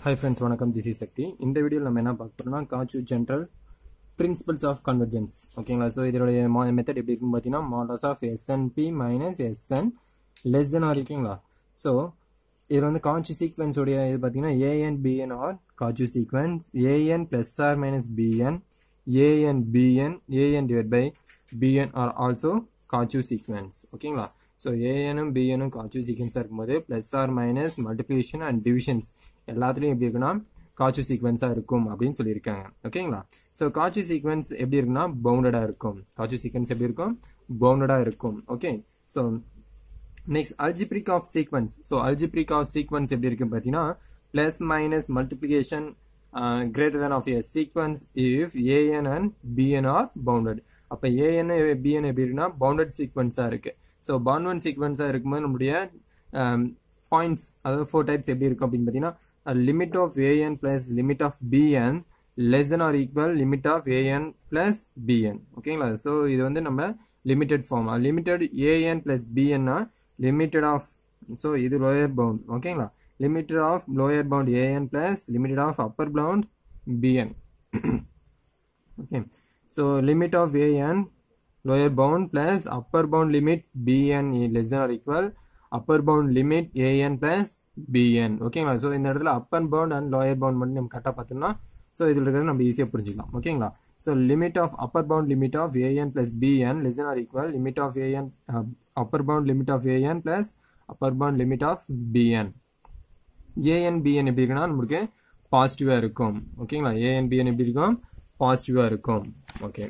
hi friends வணக்கம் this is Shakti இந்த வீடியோவில் நம்ம என்ன பார்க்க போறோம்னா Cauchy general principles of convergence ஓகேங்களா ஸோ இதோடைய மெத்தட் எப்படி இருக்குன்னு பார்த்தீங்கன்னா models of SNP minus SN less than or ஓகேங்களா ஸோ இதில் வந்து காச்சு சீக்வன்ஸோடைய இது பார்த்தீங்கன்னா AN BN are Cauchy sequence AN plus or minus BN AN BN AN divide by BN are also Cauchy sequence ஓகேங்களா ஸோ ஏஎனும் பிஎனும் Cauchy சீக்வன்ஸாக இருக்கும்போது plus or minus multiplication and divisions எல்லாத்துலேயும் எப்படி இருக்குன்னா காச்சு சீக்வன்ஸாக இருக்கும் அப்படின்னு சொல்லியிருக்காங்க ஓகேங்களா ஸோ காச்சு சீக்வன்ஸ் எப்படி இருக்குன்னா பவுண்டடாக இருக்கும் காச்சு சீக்வன்ஸ் எப்படி இருக்கும் பவுண்டடாக இருக்கும் okay so next algebraic of sequence so algebraic of sequence எப்படி இருக்கு பார்த்தீங்கன்னா plus minus multiplication greater than of a sequence if AN and BN are bounded அப்போ ஏஎன் பிஎன் எப்படி இருக்குன்னா பவுண்டட் சீக்வன்ஸாக இருக்கு ஸோ பவுண்டட் சீக்வன்ஸாக இருக்கும்போது நம்முடைய பாயிண்ட்ஸ் அதாவது ஃபோர் டைப்ஸ் எப்படி இருக்கும் அப்படின்னு பார்த்தீங்கன்னா limit of AN plus limit of BN less than or equal limit of AN plus BN ஓகேங்களா ஸோ இது வந்து நம்ம limited form limited AN plus பிஎன்னா லிமிட்டெட் ஆஃப் ஸோ இது லோயர் பவுண்ட் ஓகேங்களா limited of lower bound AN plus limited of upper bound BN okay so limit of AN lower bound plus upper bound limit bn less than or equal upper bound limit an plus bn ஓகேங்களா so இந்த இடத்துல upper bound and lower bound மட்டும் நம்ம கரெக்டாக பார்த்தோம்னா so இதில் இருக்கிறது நம்ம ஈஸியாக புரிஞ்சுக்கலாம் ஓகேங்களா so limit of upper bound limit of AN plus BN less than or equal limit of AN upper bound limit of AN plus upper bound limit of BN AN BN எப்படி இருக்குன்னா நம்மளுக்கு பாசிட்டிவாக இருக்கும் ஓகேங்களா ஏஎன் பிஎன் எப்படி இருக்கும் பாசிட்டிவாக இருக்கும் ஓகே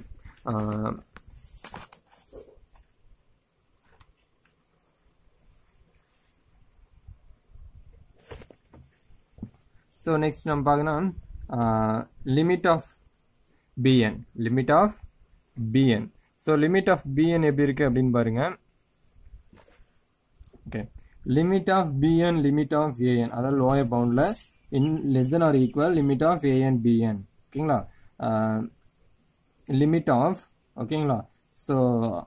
ஸோ நெக்ஸ்ட் நம்ம பார்க்கணும் limit of BN limit of BN so limit of BN எப்படி இருக்கு அப்படின்னு பாருங்க okay limit of BN limit of AN அதாவது லோயர் பவுண்டில் in less than or equal limit of AN BN ஓகேங்களா லிமிட் ஆஃப் ஓகேங்களா so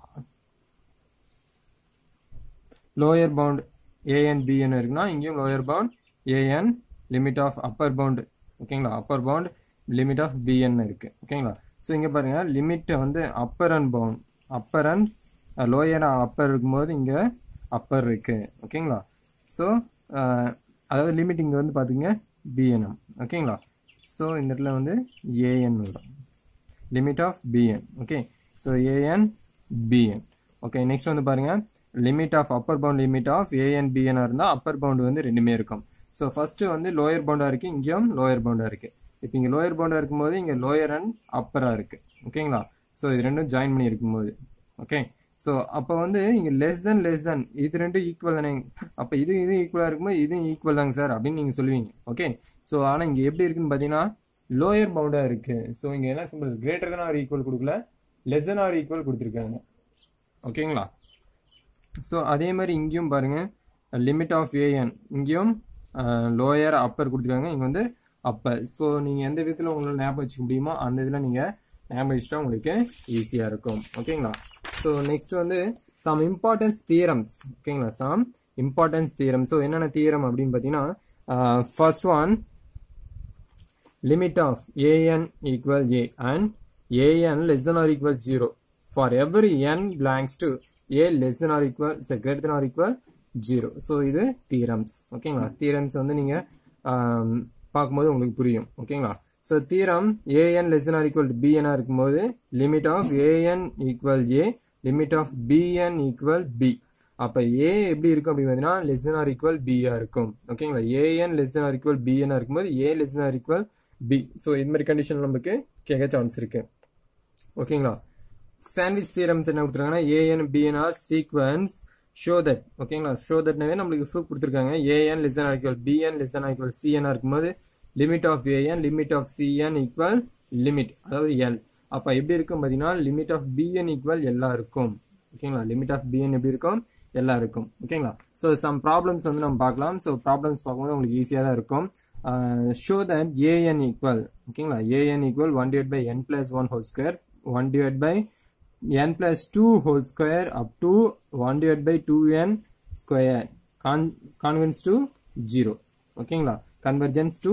lower bound AN BN இருக்குன்னா இங்கேயும் lower bound AN limit of upper bound ஓகேங்களா upper bound limit of BN இருக்கு ஓகேங்களா so இங்கே பாருங்க லிமிட் வந்து upper and bound upper and lower upper இருக்கும்போது இங்கே அப்பர் இருக்கு ஓகேங்களா ஸோ அதாவது லிமிட் இங்கே வந்து பார்த்தீங்க பிஎன்எம் ஓகேங்களா ஸோ இந்த இடத்துல வந்து ஏஎன் வரும் limit of BN okay so AN BN okay next வந்து பாருங்க limit of upper bound limit of AN BN இருந்தால் அப்பர் பவுண்ட் வந்து ரெண்டுமே இருக்கும் ஸோ ஃபர்ஸ்ட் வந்து லோயர் பவுண்டா இருக்கு இங்கேயும் லோயர் பவுண்டா இருக்கு இப்போ இங்கே லோயர் பவுண்டா இருக்கும்போது இங்கே லோயர் அண்ட் அப்பரா இருக்கு ஓகேங்களா ஸோ இது ரெண்டும் ஜாயின் பண்ணி இருக்கும்போது ஓகே ஸோ அப்போ வந்து இங்கே லெஸ் தென் லெஸ் தென் இது ரெண்டும் ஈக்குவல் தானே அப்போ இது இது ஈக்குவலாக இருக்கும்போது இதுவும் ஈக்குவல் தாங்க சார் அப்படின்னு நீங்கள் சொல்லுவீங்க ஓகே ஸோ ஆனால் இங்கே எப்படி இருக்குன்னு பார்த்தீங்கன்னா லோயர் பவுண்டா இருக்கு ஸோ இங்கே என்ன simple greater than or equal கொடுக்கல லெஸ் தென் ஆர் ஈக்குவல் கொடுத்துருக்காங்க ஓகேங்களா ஸோ அதே மாதிரி இங்கேயும் பாருங்க லிமிட் ஆஃப் ஏஎன் இங்கேயும் லோயர் அப்பர் கொடுத்துருக்காங்க இங்கே வந்து அப்பர் ஸோ நீங்கள் எந்த விதத்தில் உங்களால் ஞாபகம் வச்சுக்க முடியுமோ அந்த இதில் நீங்கள் ஞாபகம் வச்சுட்டா உங்களுக்கு ஈஸியாக இருக்கும் ஓகேங்களா ஸோ நெக்ஸ்ட் வந்து சம் இம்பார்ட்டன்ஸ் தியரம்ஸ் ஓகேங்களா சம் இம்பார்ட்டன்ஸ் தியரம் ஸோ என்னென்ன தியரம் அப்படின்னு பார்த்தீங்கன்னா first one limit of AN equal A and AN less than or equal zero for every N belongs to A less than or equal greater than or equal zero so இது theorems ஓகேங்களா theorems வந்து நீங்கள் பார்க்கும்போது உங்களுக்கு புரியும் ஓகேங்களா so theorem AN less than or equal பிஎன்ஆ இருக்கும்போது limit of AN equal A limit of BN equal B அப்போ ஏ எப்படி இருக்கும் அப்படின்னு பார்த்தீங்கன்னா லெஸ் தென் ஆர் ஈக்குவல் பிஆ இருக்கும் ஓகேங்களா AN less than or equal பிஎன்ஆ இருக்கும்போது A less than or equal B so இது மாதிரி கண்டிஷன் நமக்கு கேட்க சான்ஸ் இருக்கு ஓகேங்களா சாண்ட்விச் தீரம் என்ன கொடுத்துருக்காங்கன்னா AN BN are sequence show that ஓகேங்களா ஷோ தட்னாவே நம்மளுக்கு ப்ரூஃப் கொடுத்துருக்காங்க AN less than equal PN less than equal CN இருக்கும்போது limit of AN limit of CN equal limit அதாவது எல் அப்போ எப்படி இருக்கும் பார்த்தீங்கன்னா லிமிட் ஆஃப் பிஎன் ஈக்குவல் எல்லா இருக்கும் ஓகேங்களா லிமிட் ஆஃப் பிஎன் எப்படி இருக்கும் எல்லா இருக்கும் ஓகேங்களா ஸோ சம் ப்ராப்ளம்ஸ் வந்து நம்ம பார்க்கலாம் ஸோ ப்ராப்ளம்ஸ் பார்க்கும்போது உங்களுக்கு ஈஸியாக தான் இருக்கும் ஷோ தட் ஏஎன் ஈக்குவல் ஓகேங்களா AN equal one divide by N plus one whole square one divide by n plus 2 whole square up to 1 divided by 2n square con converges to 0 ஓகேங்களா convergence to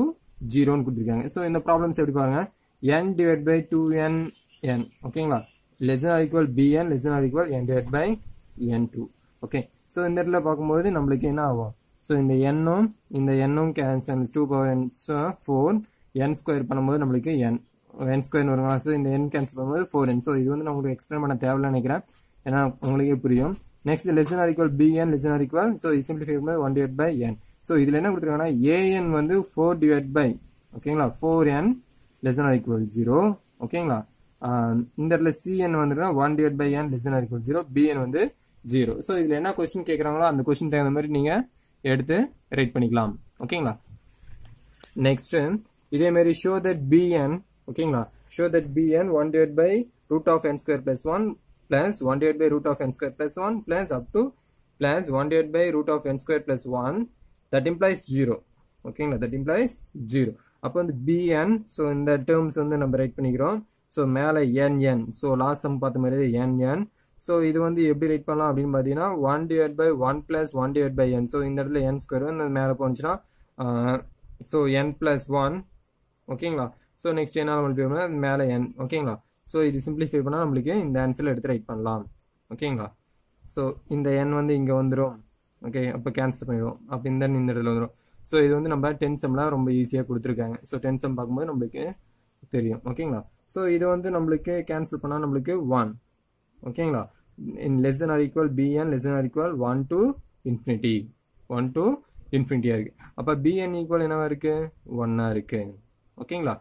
ஜீரோன்னு கொடுத்துருக்காங்க so இந்த problems எப்படி பாருங்க n divide by two N N ஓகேங்களா less or equal PN less or equal N divide by N two okay so இந்த இடத்துல பார்க்கும்போது நம்மளுக்கு என்ன ஆகும் ஸோ இந்த எண்ணும் இந்த எண்ணும் cancel two power N four N square பண்ணும்போது நம்மளுக்கு என் என் ஸ்கொயர் வருங்களா ஸோ இந்த என் கேன்சல் பண்ணும்போது ஃபோர் என் ஸோ இது வந்து நான் உங்களுக்கு எக்ஸ்பிளைன் பண்ண தேவையில்ல நினைக்கிறேன் ஏன்னா உங்களுக்கே புரியும் next less or equal PN less or equal so இது சிம்பிளிஃபை பண்ணும்போது one divide by n so இதில் என்ன கொடுத்துருக்காங்கன்னா ஏஎன் வந்து ஃபோர் டிவைட் பை ஓகேங்களா four n less or equal zero ஓகேங்களா இந்த இடத்துல சிஎன் வந்துட்டு one divide by n less or equal zero b n வந்து ஜீரோ ஸோ இதில் என்ன கொஸ்டின் கேட்குறாங்களோ அந்த கொஸ்டின் தகுந்த மாதிரி நீங்கள் எடுத்து ரைட் பண்ணிக்கலாம் ஓகேங்களா நெக்ஸ்ட் இதே மாதிரி ஷோ தட் பிஎன் ஓகேங்களா show that b n one divide by root of n square plus one plus one divide by root of n square plus one plus up to plus one divide by root of n square plus one that implies zero ஓகேங்களா that implies zero அப்போ வந்து PN so இந்த terms வந்து நம்ம right பண்ணிக்கிறோம் so மேலே n n so last sum பார்த்த மாதிரி என் என் ஸோ இது வந்து எப்படி ரைட் பண்ணலாம் அப்படின்னு பார்த்தீங்கன்னா one divide by one plus one divide by n so இந்த இடத்துல என் ஸ்கொயர் இந்த மேலே போனுச்சுன்னா ஸோ என் பிளஸ் ஒன் ஓகேங்களா ஸோ நெக்ஸ்ட் என்ன மல்டிஃபை பண்ணால் மேலே என் ஓகேங்களா ஸோ இது சிம்பிளிஃபை பண்ணால் நம்மளுக்கு இந்த ஆன்சரில் எடுத்து ரைட் பண்ணலாம் ஓகேங்களா ஸோ இந்த என் வந்து இங்கே வந்துடும் ஓகே அப்போ கேன்சல் பண்ணிடுவோம் அப்போ இந்த இந்த இடத்துல வந்துடும் ஸோ இது வந்து நம்ம டென் செம்லாம் ரொம்ப ஈஸியாக கொடுத்துருக்காங்க ஸோ டென் செம் பார்க்கும்போது நம்மளுக்கு தெரியும் ஓகேங்களா ஸோ இது வந்து நம்மளுக்கு கேன்சல் பண்ணால் நம்மளுக்கு ஒன் ஓகேங்களா n less than or equal PN less than or equal one to infinity one to இன்ஃபினிட்டியாக இருக்கு அப்போ பிஎன் ஈக்குவல் என்னவா இருக்கு ஒன்னா இருக்கு ஓகேங்களா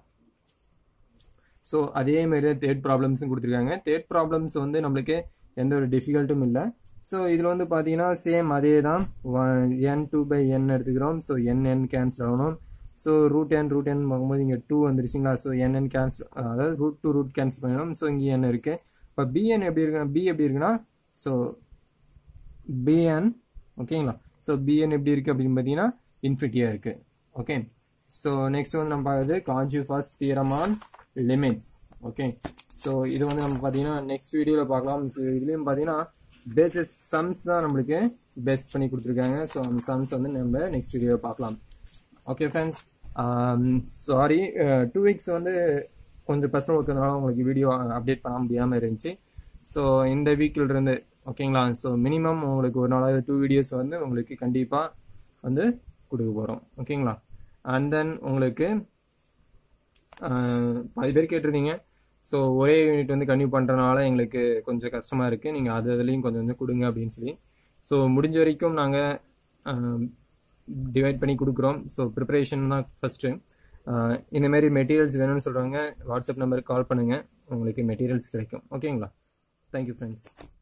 ஸோ அதே மாதிரி தேர்ட் ப்ராப்ளம்ஸும் கொடுத்துருக்காங்க தேர்ட் ப்ராப்ளம்ஸ் வந்து நம்மளுக்கு எந்த ஒரு டிஃபிகல்ட்டும் இல்லை ஸோ இதில் வந்து பார்த்தீங்கன்னா சேம் அதே தான் என் டூ பை என் எடுத்துக்கிறோம் ஸோ என் என் கேன்சல் ஆகணும் so root n root n பார்க்கும்போது இங்கே டூ வந்துருச்சுங்களா ஸோ என் என் கேன்சல் அதாவது ரூட் டூ ரூட் கேன்சல் பண்ணிடணும் ஸோ இங்கே என் இருக்கு இப்போ பிஎன் எப்படி இருக்குன்னா பி எப்படி இருக்குன்னா ஸோ பிஎன் ஓகேங்களா ஸோ பிஎன் எப்படி இருக்கு அப்படின்னு பார்த்தீங்கன்னா இன்ஃபினிட்டியாக இருக்கு ஓகே ஸோ நெக்ஸ்ட் வந்து நம்ம பார்க்குறது Cauchy first theorem on limits okay so இது வந்து நம்ம பார்த்தீங்கன்னா நெக்ஸ்ட் வீடியோவில் பார்க்கலாம் ஸோ இதுலேயும் பார்த்தீங்கன்னா பேசிஸ் சம்ஸ் தான் நம்மளுக்கு பெஸ்ட் பண்ணி கொடுத்துருக்காங்க ஸோ அந்த சம்ஸ் வந்து நம்ம நெக்ஸ்ட் வீடியோவில் பார்க்கலாம் okay friends sorry two weeks வந்து கொஞ்சம் பர்சனல் ஒர்க் இருந்தனால உங்களுக்கு வீடியோ அப்டேட் பண்ண முடியாமல் இருந்துச்சு ஸோ இந்த வீக்கில் இருந்து ஓகேங்களா ஸோ மினிமம் உங்களுக்கு ஒரு நாளாவது டூ வீடியோஸ் வந்து உங்களுக்கு கண்டிப்பாக வந்து கொடுக்க போகிறோம் ஓகேங்களா அண்ட் தென் உங்களுக்கு பாதி பேர் கேட்டிருந்தீங்க ஸோ ஒரே யூனிட் வந்து கன்டினியூ பண்ணுறனால எங்களுக்கு கொஞ்சம் கஷ்டமாக இருக்குது நீங்கள் அது அதுலேயும் கொஞ்சம் கொஞ்சம் கொடுங்க அப்படின்னு சொல்லி ஸோ முடிஞ்ச வரைக்கும் நாங்கள் டிவைட் பண்ணி கொடுக்குறோம் ஸோ ப்ரிப்பரேஷன் தான் ஃபஸ்ட்டு இந்த மாதிரி மெட்டீரியல்ஸ் வேணும்னு சொல்கிறவங்க வாட்ஸ்அப் நம்பருக்கு கால் பண்ணுங்கள் உங்களுக்கு மெட்டீரியல்ஸ் கிடைக்கும் ஓகேங்களா தேங்க்யூ ஃப்ரெண்ட்ஸ்